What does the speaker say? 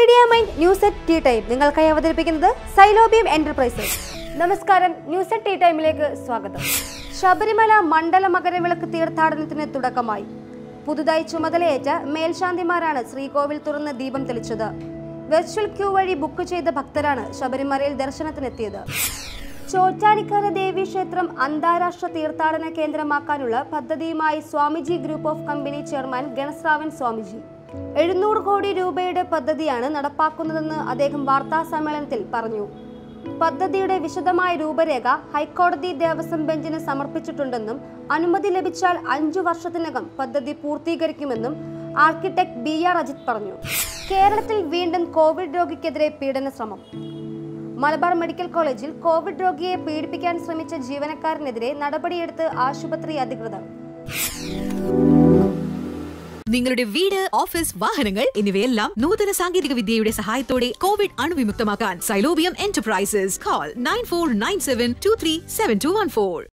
media mind news at tea time നിങ്ങൾക്കായി അവതരിപ്പിക്കുന്നത് സൈലോബിയം എന്റർപ്രൈസസ് നമസ്കാരം ന്യൂസ് അറ്റ് ടീ ടൈമിലേക്ക് സ്വാഗതം ശബരിമല മണ്ഡല മകരവിളക്ക് തീർത്ഥാടനത്തിന് തുടക്കമായി പുതുതായി ചുമതലയേറ്റ മേൽശാന്തിമാരാണ് ശ്രീകോവിൽ തുറന്ന് ദീപം തെളിച്ചത് വെർച്വൽ ക്യൂ വഴി ബുക്ക് ചെയ്ത ഭക്തരാണ് ശബരിമലയിൽ ദർശനത്തിനെത്തിയത് ചോറ്റാനിക്കര ദേവി ക്ഷേത്രം അന്താരാഷ്ട്ര തീർത്ഥാടന കേന്ദ്രമാക്കാനുള്ള പദ്ധതിയുമായി Swamiji group of company chairman ഗണസ്രാവൻ സ്വാമിജി എഴുന്നൂറ് കോടി രൂപയുടെ പദ്ധതിയാണ് നടപ്പാക്കുന്നതെന്ന് അദ്ദേഹം വാർത്താ സമ്മേളനത്തിൽ പറഞ്ഞു പദ്ധതിയുടെ വിശദമായ രൂപരേഖ ഹൈക്കോടതി ദേവസ്വം ബെഞ്ചിന് സമർപ്പിച്ചിട്ടുണ്ടെന്നും അനുമതി ലഭിച്ചാൽ അഞ്ചു വർഷത്തിനകം പദ്ധതി പൂർത്തീകരിക്കുമെന്നും ആർക്കിടെക്ട് ബി ആർ അജിത് പറഞ്ഞു കേരളത്തിൽ വീണ്ടും കോവിഡ് രോഗിക്കെതിരെ പീഡന ശ്രമം മലബാർ മെഡിക്കൽ കോളേജിൽ കോവിഡ് രോഗിയെ പീഡിപ്പിക്കാൻ ശ്രമിച്ച ജീവനക്കാരനെതിരെ നടപടിയെടുത്ത് ആശുപത്രി അധികൃതർ നിങ്ങളുടെ വീട് ഓഫീസ് വാഹനങ്ങൾ എന്നിവയെല്ലാം നൂതന സാങ്കേതിക വിദ്യയുടെ സഹായത്തോടെ കോവിഡ് അണുവിമുക്തമാക്കാൻ സൈലോബിയം enterprises call nine four nine seven two three seven two one four